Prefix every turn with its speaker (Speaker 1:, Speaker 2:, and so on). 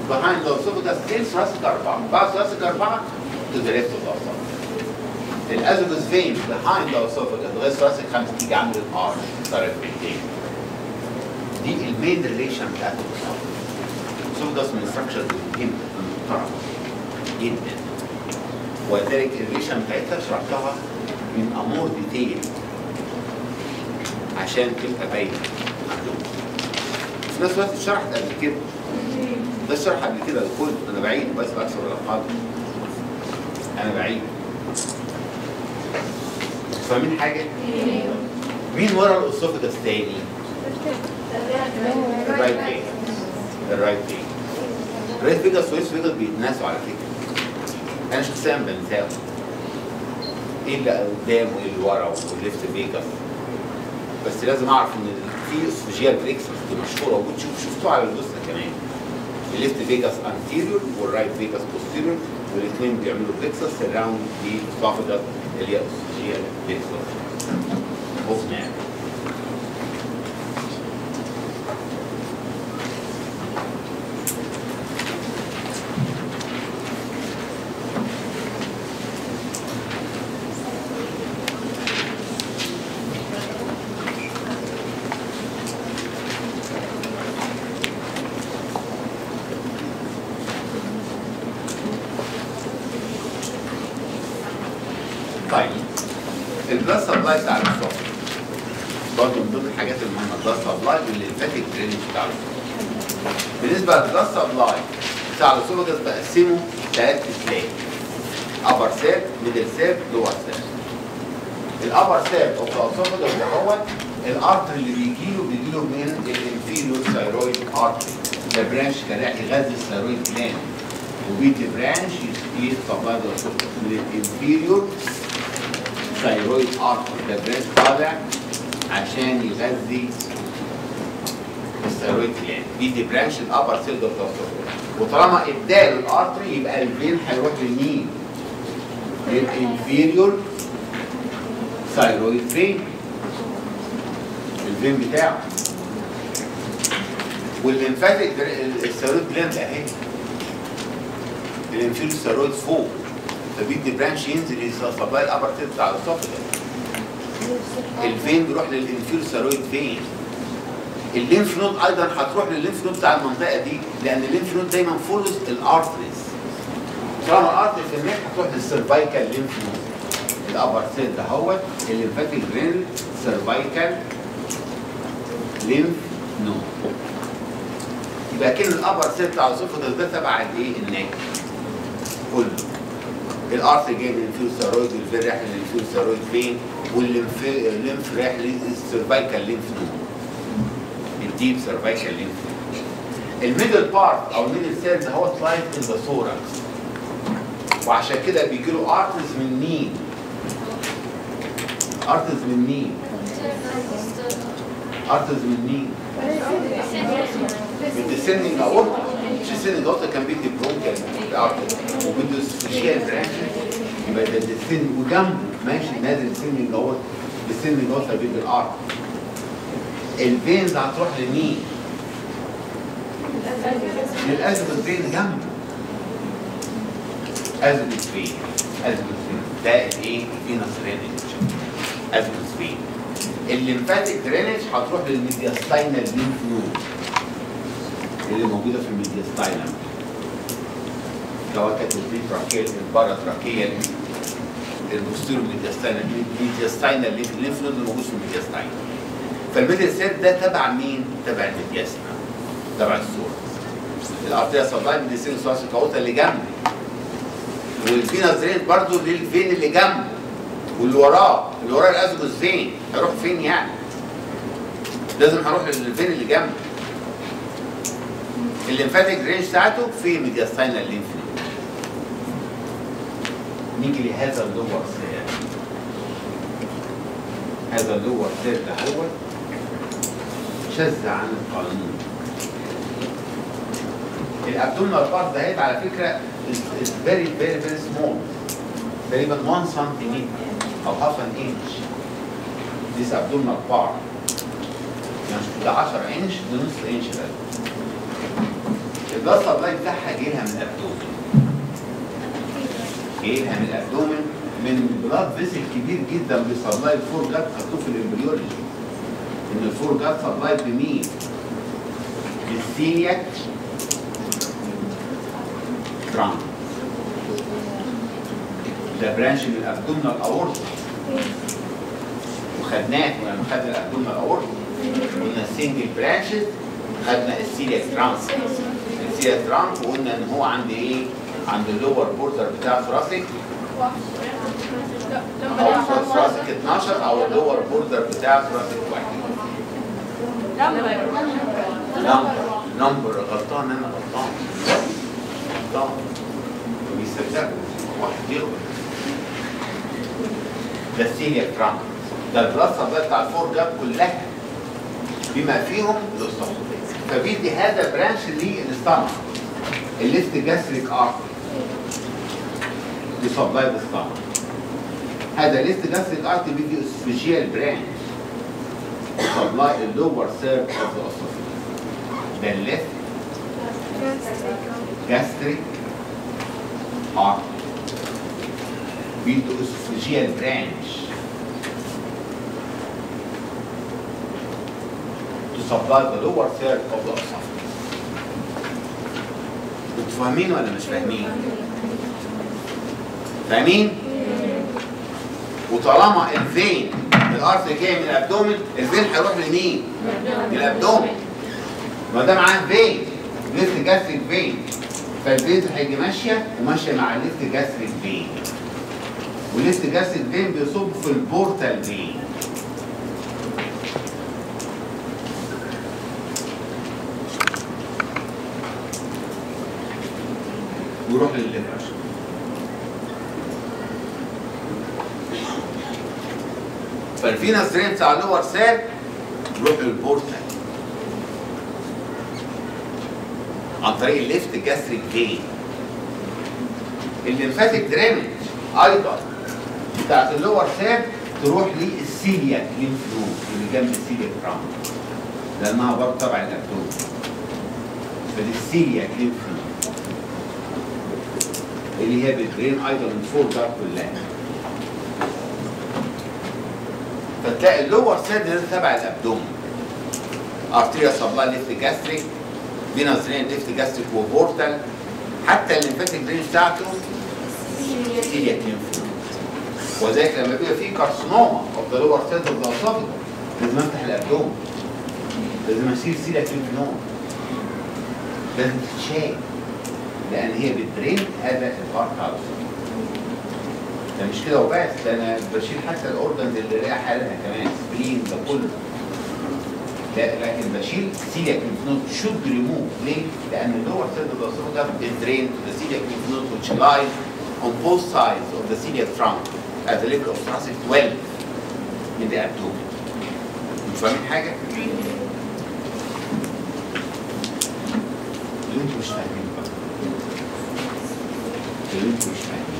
Speaker 1: behind the esophagus in thoracic 4 بعد thoracic 4 to the left of the esophagus الازوفيس فين behind the esophagus لغايه thoracic 5 تيجي عند الارش طرف بالتاني دي المين ريليشن بتاعت الاسophagus الاسophagus من الستراكشر المهمه المحترمه جدا ولذلك الريليشن بتاعتها شرحتها من امور ديتيل عشان تبقى باينه عندهم في نفس الوقت اتشرحت قبل كده ده الشرح قبل كده الكل انا بعيد بس بكسر الالقاب انا بعيد فاهمين حاجه؟ مين ورا الاسوفجس تاني؟ الرايت فيجاس الرايت فيجاس الرايت فيجاس والليفت فيجاس بيتناسوا على فكره انا شخصيا بنساهم ايه اللي قدام وايه اللي ورا والليفت فيجاس بس لازم اعرف ان في اسوفيجيال بريكس دي مشهوره وبتشوف شفتوها على الجثه كمان الليفت فيجاس انتيريور والرايت فيجاس بوستيريور والاثنين بيعملوا بريكسس سراوند دي اسوفجاس اللي هي اسوفيجيال بريكسس اوف نعم طيب البلاد سبلاي بتاع الصف برضه من ضمن الحاجات المهمه البلاد سبلاي والليمفاتيك درينج بتاع الصف بالنسبه للبلاد سبلاي بتاع الاسوفجس بقسمه ثلاث اسلاك ابر ساب ميدل ساب لور ساب الابر ساب او الاسوفجس ده هو الارتر اللي بيجي له بيجي له من الانفيريور ثايرويد ارتري ده برانش كان رايح يغذي الثايرويد جلاند وبيدي برانش يسبلاي من الانفيريور ثايرويد ارتري ده برانش طالع عشان يغذي الثايرويد جلاند بيدي برانش الابر سيل اوف وطالما اداله الارتري يبقى الفين هيروح لمين؟ للانفيريور ثايرويد فين الفين بتاعه والليمفاتيك الثايرويد جلاند اهي الانفيريور ثايرويد فوق فبيدي برانش ينزل يسبلاي الابر سيل بتاع الاسوفجس الفين بيروح للانفيريور ثايرويد فين الليمف نود ايضا هتروح للليمف نود بتاع المنطقه دي لان الليمف نود دايما فولوز الارتريز طالما الارتري في النك هتروح للسيرفايكال ليمف نود الابر سيل ده هو الليمفاتيك جرين سيرفايكال ليمف نود يبقى كده الابر سيل بتاع الاسوفجس ده تبع الايه النك كله الارتري جاي من الفيوثارويد والفين رايح للفيوثارويد فين والليمف الليمف رايح للسيرفايكال ليمف نود الديب سيرفايكال ليمف الميدل بارت او الميدل سيل ده هو لايت ان ذا ثوركس وعشان كده بيجي له ارترز من مين؟ ارترز من مين؟ ارترز من مين؟ من السننج اورتا مش السننج اورتا كان بيدي برونكال ارترز وبيدي سبيشال برانش يبقى ده السن وجنبه ماشي نازل السننج اورتا السننج اورتا بيدي الارتر الفينز هتروح لمين؟ للازمة فين جنبه ازمة فين ازمة فين ده الايه؟ الفينس رينج ازمة فين الليمفاتيك درينج هتروح للميدياستاينال ليمف نود اللي موجودة في الميدياستاينال سواء كانت البريتراكيال الباراتراكيال البوستيرو ميدياستاينال الميدياستاينال ليمف نود اللي موجود في الميدياستاينال فالميدل سيل ده تبع مين؟ تبع الميدياسنا تبع الصورة الارتيا سبلاي من السين الثوراسي كاوتا اللي جنبي والفينا درين برضو للفين اللي جنبه واللي وراه اللي وراه الازوجوس فين هيروح فين يعني؟ لازم هروح للفين اللي جنبه الليمفاتيك رينج بتاعته في ميدياستاينال ليمف نيجي لهذا اللور سيل هذا اللور سيل ده هو شذ عن القانون الابدومينال بارت دهيت على فكره is very very very small تقريبا 1 سنتيمتر او half an inch this abdominal part يعني ده 10 انش ده نص انش ده البلاد سبلاي بتاعها جاي لها من الابدومن جاي لها من الابدومن من بلاد فيسل كبير جدا بيسبلاي الفور جات خدوه في الامبريولوجي ان الفور جات سبلاي بمين؟ بالسيلياك ترانك ده برانش من الابدومينال اورتا وخدناه لما خدنا الابدومينال اورتا قلنا السنجل برانشز خدنا السيلياك ترانك السيلياك ترانك وقلنا ان هو عند ايه؟ عند اللور بوردر بتاع ثراسيك او ثراسيك 12 او اللور بوردر بتاع ثراسيك 1 نمبر نمبر غلطان انا غلطان غلطان وبيصدقوا واحد يغلط ده السيلياك ترانك ده البلاصه ده بتاع الفور جاب كلها بما فيهم الاستخدام فبيدي هذا برانش للاستمر الليفت جاستريك ارتري بيسبلاي الاستمر هذا الليفت جاستريك ارتري بيدي سبيشال برانش سبلاي اللور سيرف اوف ذا اسوفيجس ده الليفت جاستريك ارتري بيدي اسوفيجيال برانش to supply the lower third of the esophagus. انتوا فاهمين ولا مش فاهمين؟ فاهمين؟ وطالما الفين الارث جاي من الابدومن الفين هيروح لمين؟ للابدومن ما ده معاه فين ليفت جاستريك فين فالفين هيجي ماشيه وماشيه مع الليفت جاستريك فين والليفت جاستريك فين بيصب في البورتال فين ويروح للليفر فالفينس درين بتاع اللور سيل يروح للبورتال عن طريق الليفت جاستريك فين الليمفاتيك درينج ايضا بتاعت اللور سيل تروح للسيلياك ليمف نود اللي جنب السيلياك رام لانها برضه تبع الابدومن فدي السيلياك ليمف نود اللي هي بتدرين ايضا من فوق دار كلها فتلاقي اللور سيل ده تبع الابدومن ارتيريا سبلاي ليفت جاستريك فينوس درين ليفت جاستريك وبورتال حتى الليمفاتيك درين بتاعته سيلياك ليمف وذلك لما بيبقى فيه كارسينوما اوف ذا لور سيل اوف ذا اسوفيجس لازم افتح الابدومن لازم اشيل سيلياك ليمف نود لازم تتشال لان هي بتدرين هذا البارت على الصدر ده مش كده وبس ده انا بشيل حتى الاورجنز اللي ليها حالها كمان سبلين ده كله لا لكن بشيل سيلياك lymph node should remove ليه؟ لان اللور سيل of the esophagus is drained to the celiac lymph node which lies on both sides of the celiac trunk at the level of thoracic 12 in the abdomen. انتوا فاهمين حاجه؟ اللي انتوا مش فاهمينه بقى اللي انتوا مش فاهمين